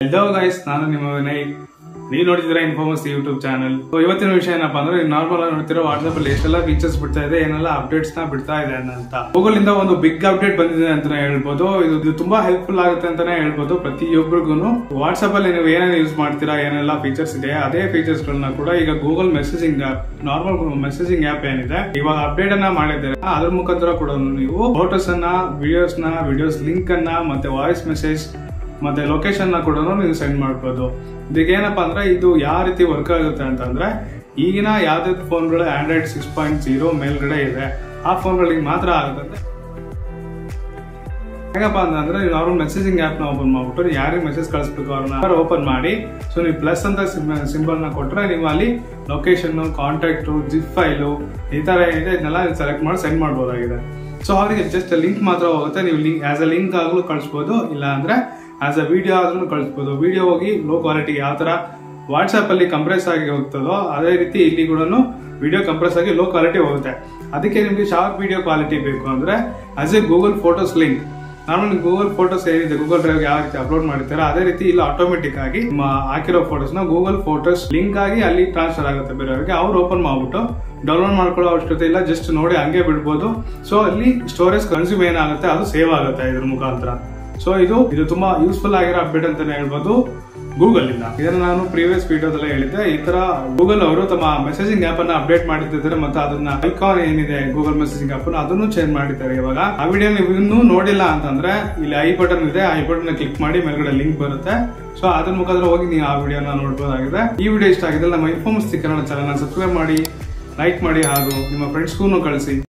hello guys ನಾನು ನಿಮ್ಮ ವಿನಯ್ ನೀವು ನೋಡಿದಿರ ಇನ್ಫಾರ್ಮಸ್ ಯೂಟ್ಯೂಬ್ ಚಾನಲ್ ಇವತ್ತಿನ ವಿಷಯ ಏನಪ್ಪಾ ಅಂದ್ರೆ ನಾರ್ಮಲ್ ಆಗಿ ನೋಡ್ತಿರೋ ವಾಟ್ಸ್ಆಪ್ ಅಲ್ಲಿ ಎಷ್ಟೆಲ್ಲ ಫೀಚರ್ಸ್ ಬಿಡ್ತಾ ಇದೆ ಏನೆಲ್ಲ ಅಪ್ಡೇಟ್ಸ್ ನ ಬಿಡ್ತಾ ಇದೆ ಅಂತ ಗೂಗಲ್ ಇಂದ ಒಂದು ಬಿಗ್ ಅಪ್ಡೇಟ್ ಬಂದಿದೆ ಅಂತಾನೆ ಹೇಳ್ಬೋದು ಇದು ಇದು ತುಂಬಾ ಹೆಲ್ಪ್ಫುಲ್ ಆಗುತ್ತೆ ಅಂತಾನೆ ಹೇಳ್ಬೋದು ಪ್ರತಿಯೊಬ್ಬರಿಗೂ ವಾಟ್ಸ್ಆಪ್ ಅಲ್ಲಿ ನೀವು ಏನೇನು ಯೂಸ್ ಮಾಡ್ತೀರಾ ಏನೆಲ್ಲ ಫೀಚರ್ಸ್ ಇದೆ ಅದೇ ಫೀಚರ್ಸ್ ಗಳನ್ನ ಕೂಡ ಈಗ Google messaging app normal messaging app ಏನಿದೆ ಇವಾಗ ಅಪ್ಡೇಟ್ ಅನ್ನ ಮಾಡಿದ್ದಾರೆ ಅದ್ರ ಮುಖಾಂತರ ಕೂಡ ನೀವು ಫೋಟೋಸ್ ಅನ್ನ ವಿಡಿಯೋಸ್ ನ ವಿಡಿಯೋಸ್ ಲಿಂಕ್ ಅನ್ನ ಮತ್ತೆ ವಾಯ್ಸ್ ಮೆಸೇಜ್ ಮತ್ತೆ ಲೊಕೇಶನ್ ನ ಕೂಡ ನೀವು ಸೆಂಡ್ ಮಾಡ್ಬೋದು ಇದಕ್ಕೆ ಏನಪ್ಪಾ ಅಂದ್ರೆ ಇದು ಯಾವ ರೀತಿ ವರ್ಕ್ ಆಗುತ್ತೆ ಅಂತಂದ್ರೆ ಈಗಿನ ಯಾವ್ದಾದ್ರು ಫೋನ್ಗಳು ಆಂಡ್ರಾಯ್ಡ್ ಸಿಕ್ಸ್ ಪಾಯಿಂಟ್ ಜೀರೋ ಮೇಲ್ಗಡೆ ಇದೆ ಆ ಫೋನ್ಗಳಿಗೆ ಮಾತ್ರ ಆಗುತ್ತೆ ಹೇಗಪ್ಪ ಅಂತಂದ್ರೆ ನೀವು ನಾರ್ಮಲ್ ಮೆಸೇಜಿಂಗ್ ಆಪ್ ನ ಓಪನ್ ಮಾಡ್ಬಿಟ್ಟು ನೀವು ಯಾರಿಗೆ ಮೆಸೇಜ್ ಕಳಿಸ್ಬೇಕು ಅವ್ರನ್ನ ಓಪನ್ ಮಾಡಿ ಸೊ ನೀವು ಪ್ಲಸ್ ಅಂತ ಸಿಂಬಲ್ ನ ಕೊಟ್ರೆ ನೀವು ಅಲ್ಲಿ ಲೊಕೇಶನ್ ಕಾಂಟ್ಯಾಕ್ಟ್ ಜಿಪ್ ಫೈಲು ಈ ತರ ಏನಿದೆ ಇದನ್ನೆಲ್ಲ ಸೆಲೆಕ್ಟ್ ಮಾಡಿ ಸೆಂಡ್ ಮಾಡ್ಬೋದಾಗಿದೆ ಸೊ ಅವರಿಗೆ ಜಸ್ಟ್ ಲಿಂಕ್ ಮಾತ್ರ ಹೋಗುತ್ತೆ ನೀವು ಲಿಂಕ್ ಆಸ್ ಅ ಲಿಂಕ್ ಆಗಲೂ ಕಳಿಸ್ಬೋದು ಇಲ್ಲ ಅಂದ್ರೆ ಆಸ್ ಅ ವಿಡಿಯೋ ಆದ್ರೂ ಕಳಿಸ್ಬೋದು ವಿಡಿಯೋ ಹೋಗಿ ಲೋ ಕ್ವಾಲಿಟಿ ಯಾವ ತರ ವಾಟ್ಸ್ಆಪ್ ಅಲ್ಲಿ ಕಂಪ್ರೆಸ್ ಆಗಿ ಹೋಗ್ತದೋ ಅದೇ ರೀತಿ ಇಲ್ಲಿ ಕೂಡ ವಿಡಿಯೋ ಕಂಪ್ರೆಸ್ ಆಗಿ ಲೋ ಕ್ವಾಲಿಟಿ ಹೋಗುತ್ತೆ ಅದಕ್ಕೆ ನಿಮಗೆ ಶಾರ್ಪ್ ವಿಡಿಯೋ ಕ್ವಾಲಿಟಿ ಬೇಕು ಅಂದ್ರೆ as a Google photos link normal Google photos ಏನಿದೆ ಗೂಗಲ್ ಡ್ರೈವ್ ಯಾವ ರೀತಿ ಅಪ್ಲೋಡ್ ಮಾಡ್ತೀರಾ ಅದೇ ರೀತಿ ಇಲ್ಲಿ ಆಟೋಮೆಟಿಕ್ ಆಗಿ ನಿಮ್ಮ ಹಾಕಿರೋ ಫೋಟೋಸ್ ನ ಗೂಗಲ್ ಫೋಟೋಸ್ ಲಿಂಕ್ ಆಗಿ ಅಲ್ಲಿ ಟ್ರಾನ್ಸ್ಫರ್ ಆಗುತ್ತೆ ಬೇರೆಯವರಿಗೆ ಅವ್ರು ಓಪನ್ ಮಾಡ್ಬಿಟ್ಟು ಡೌನ್ಲೋಡ್ ಮಾಡ್ಕೊಳ್ಳೋ ಅವಶ್ಯಕತೆ ಇಲ್ಲ ಜಸ್ಟ್ ನೋಡಿ ಹಂಗೆ ಬಿಡ್ಬೋದು ಸೊ ಅಲ್ಲಿ ಸ್ಟೋರೇಜ್ ಕನ್ಸ್ಯೂಮ್ ಏನಾಗುತ್ತೆ ಅದು ಸೇವ್ ಆಗುತ್ತೆ ಇದ್ರ ಮುಖಾಂತರ ಸೊ ಇದು ಇದು ತುಂಬಾ ಯೂಸ್ಫುಲ್ ಆಗಿರೋ ಅಪ್ಡೇಟ್ ಅಂತಾನೆ ಹೇಳ್ಬೋದು ಗೂಗಲ್ ಇಂದ ಇದನ್ನ ನಾನು ಪ್ರೀವಿಯಸ್ ವಿಡಿಯೋದಲ್ಲೇ ಹೇಳಿದ್ದೆ ಈ ತರ ಗೂಗಲ್ ಅವರು ತಮ್ಮ ಮೆಸೇಜಿಂಗ್ ಆಪ್ ಅನ್ನ ಅಪ್ಡೇಟ್ ಮಾಡಿದ್ದಾರೆ ಮತ್ತೆ ಅದನ್ನ ಐಕಾನ್ ಏನಿದೆ ಗೂಗಲ್ ಮೆಸೇಜಿಂಗ್ ಆಪ್ ಅದನ್ನು ಚೇಂಜ್ ಮಾಡಿದ್ದಾರೆ ಇವಾಗ ಆ ವಿಡಿಯೋ ನೀವು ಇನ್ನೂ ನೋಡಿಲ್ಲ ಅಂತಂದ್ರೆ ಇಲ್ಲಿ ಐ ಬಟನ್ ಇದೆ ಐ ಬಟನ್ ಕ್ಲಿಕ್ ಮಾಡಿ ಮೇಲ್ಗಡೆ ಲಿಂಕ್ ಬರುತ್ತೆ ಸೊ ಅದ್ರ ಮುಖಾಂತರ ಹೋಗಿ ನೀವು ಆ ವಿಡಿಯೋನ ನೋಡಬಹುದಾಗಿದೆ ಈ ವಿಡಿಯೋ ಇಷ್ಟ ಆಗಿದೆ ನಮ್ಮ ಇನ್ಫಾರ್ಮ್ಸ್ ಕನ್ನಡ ಚಾನಲ್ ಸಬ್ಸ್ಕ್ರೈಬ್ ಮಾಡಿ ಲೈಕ್ ಮಾಡಿ ಹಾಗೂ ನಿಮ್ಮ ಫ್ರೆಂಡ್ಸ್ಗೂ ಕಳಿಸಿ